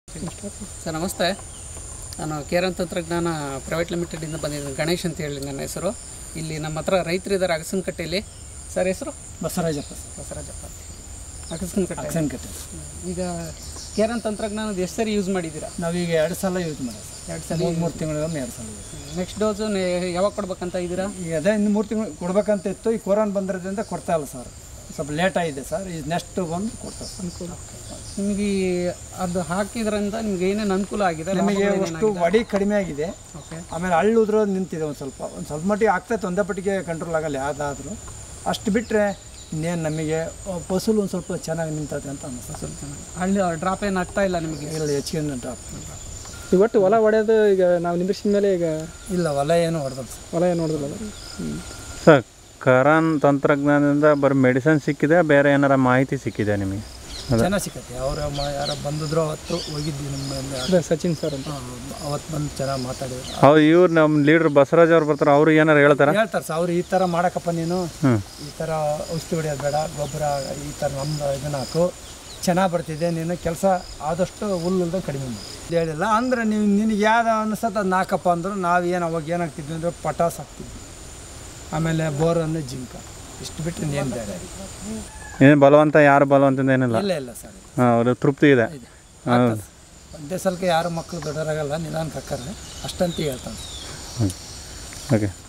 Sir ನಮಸ್ತೆ ನಾನು Karen ತಂತ್ರಜ್ಞಾನ ಪ್ರೈವೇಟ್ ಲಿಮಿಟೆಡಿಂದ ಬಂದಿದ್ದೀನಿ ಗಣೇಶ್ ಅಂತ ಹೇಳಿ ನನ್ನ ಹೆಸರು ಇಲ್ಲಿ ನಮ್ಮ ಹತ್ರ ರೈತರಿದ್ದಾರೆ ಅಗಸನಕಟ್ಟೆಯಲ್ಲಿ ಸರ್ ಹೆಸರು ಬಸವರಾಜಪ್ಪ ಸರ್ ಬಸವರಾಜಪ್ಪ ಅಗಸನಕಟ್ಟೆ ಅಕ್ಷನ್ಕಟ್ಟೆ ಈಗ ಕೇರನ್ ತಂತ್ರಜ್ಞಾನದ ಎಷ್ಟು ಸರಿ ಯೂಸ್ ಮಾಡಿದ್ದೀರಾ ನಾವೀಗ ಎರಡು ಸಲ ಯೂಸ್ ಮಾಡೋದು ಸರ್ ಎರಡು ಸಲ ಮೂರು ಮೂರು ತಿಂಗಳಿಗೊಮ್ಮೆ ಎರಡು ಸಲ ಯೂಸ್ ನೆಕ್ಸ್ಟ್ ಡೋಸು ಯಾವಾಗ ಕೊಡ್ಬೇಕಂತ ಇದ್ದೀರಾ ಈಗ ಅದೇ ಇನ್ನು ಮೂರು ತಿಂಗಳು ಕೊಡ್ಬೇಕಂತ ಇತ್ತು ಈ ಕೊರೋನಾ ಬಂದಿರೋದ್ರಿಂದ ಕೊಡ್ತಾ ಇಲ್ಲ ಸರ್ ಸ್ವಲ್ಪ ಲೇಟ್ ಆಗಿದೆ ಸರ್ ಈ ನೆಕ್ಸ್ಟ್ ಬಂದು ಕೊಡ್ತಾರೆ ಸರ್ ಅನುಕೂಲ ನಿಮಗೆ ಈ ಅದು ಹಾಕಿದ್ರಿಂದ ನಿಮ್ಗೆ ಏನೇನು ಅನುಕೂಲ ಆಗಿದೆ ನಮಗೆ ಅಷ್ಟು ವಡಿ ಕಡಿಮೆ ಆಗಿದೆ ಓಕೆ ಆಮೇಲೆ ಹಳ್ಳು ಉದ್ರೋದು ನಿಂತಿದೆ ಒಂದು ಸ್ವಲ್ಪ ಒಂದು ಸ್ವಲ್ಪ ಮಟ್ಟಿಗೆ ಆಗ್ತೈತೆ ಒಂದೇ ಪಟ್ಟಿಗೆ ಕಂಟ್ರೋಲ್ ಆಗಲ್ಲ ಯಾವುದಾದ್ರೂ ಅಷ್ಟು ಬಿಟ್ಟರೆ ಇನ್ನೇನು ನಮಗೆ ಆ, ಫಸಲು ಒಂದು ಸ್ವಲ್ಪ ಚೆನ್ನಾಗಿ ನಿಂತದೆ ಅಂತ ಅನಿಸ್ತದೆ ಸ್ವಲ್ಪ ಚೆನ್ನಾಗಿ ಹಳ್ಳಿ ಡ್ರಾಪ್ ಏನು ಆಗ್ತಾ ಇಲ್ಲ ನಿಮಗೆ ಇಲ್ಲ ಹೆಚ್ಚಿಗೆ ಡ್ರಾಪ್ ಈಗ ಒಟ್ಟು ಹೊಲ ಹೊಡೆಯೋದು ಈಗ ನಾವು ನಿಂದ್ರಿಸಿದ ಮೇಲೆ ಈಗ ಇಲ್ಲ ಹೊಲ ಏನು ಹೊಡೆದಲ್ಲ ಸರ್ ಹೊಲ ಏನು ನೋಡಿದ್ರಲ್ಲ ಸರ್ ಕರಾನ್ ತಂತ್ರಜ್ಞಾನದಿಂದ ಬರೀ ಮೆಡಿಸಿನ್ ಸಿಕ್ಕಿದೆ ಬೇರೆ ಏನಾರ ಮಾಹಿತಿ ಸಿಕ್ಕಿದೆ ನಿಮಗೆ ಚೆನ್ನಾಗಿ ಸಿಕ್ಕತ್ತೆ ಅವರು ಯಾರೋ ಬಂದಿದ್ರು ಅವತ್ತು ಹೋಗಿದ್ವಿ ನಿಮ್ಮ ಅದೇ ಸಚಿನ್ ಸರ್ ಅಂತ ಅವತ್ತು ಬಂದು ಚೆನ್ನಾಗಿ ಮಾತಾಡಿದ್ರು ಅವ್ರು ಇವ್ರು ನಮ್ಮ ಲೀಡ್ರ್ ಬಸವರಾಜ್ ಅವ್ರು ಬರ್ತಾರೆ ಅವ್ರು ಏನಾರು ಹೇಳ್ತಾರ ಹೇಳ್ತಾರೆ ಸರ್ ಅವ್ರು ಈ ಥರ ಮಾಡಕ್ಕಪ್ಪ ನೀನು ಹ್ಞೂ ಈ ಥರ ಔಷಧಿ ಹೊಡೆಯೋದು ಬೇಡ ಗೊಬ್ಬರ ಈ ಥರ ನಮ್ಮ ಇದನ್ನ ಹಾಕು ಚೆನ್ನಾಗಿ ಬರ್ತಿದೆ ನೀನು ಕೆಲಸ ಆದಷ್ಟು ಹುಲ್ಲುಲ್ದ ಕಡಿಮೆ ಮಾಡಿ ಇದು ಹೇಳಿಲ್ಲ ಅಂದ್ರೆ ನೀವು ನಿನಗೆ ಯಾವ್ದು ಅನಿಸ್ತದೆ ಅದು ನಾಲ್ಕಪ್ಪ ಅಂದ್ರು ನಾವು ಏನು ಅವಾಗ ಏನಾಗ್ತಿದ್ವಿ ಅಂದರೆ ಪಟಾಸ್ ಹಾಕ್ತಿದ್ವಿ ಆಮೇಲೆ ಬೋರನ್ನು ಜಿಂಕ ಇಷ್ಟು ಬಿಟ್ಟು ಇನ್ನೇನು ಬೇಡ ಏನು ಬಲವಂತ ಯಾರು ಬಲವಂತದಿಂದ ಏನಿಲ್ಲ ಇಲ್ಲ ಇಲ್ಲ ಸರ್ ಹಾಂ ಅವ್ರ ತೃಪ್ತಿ ಇದೆ ಆಗ್ತದೆ. ಒಂದೇ ಸಲಕ್ಕೆ ಯಾರು ಮಕ್ಕಳು ದೊಡ್ಡರಾಗಲ್ಲ ನಿಧಾನಕ್ಕೆ ಹಾಕ್ತಾರೆ ಅಷ್ಟಂತ ಹೇಳ್ತಾನೆ ಓಕೆ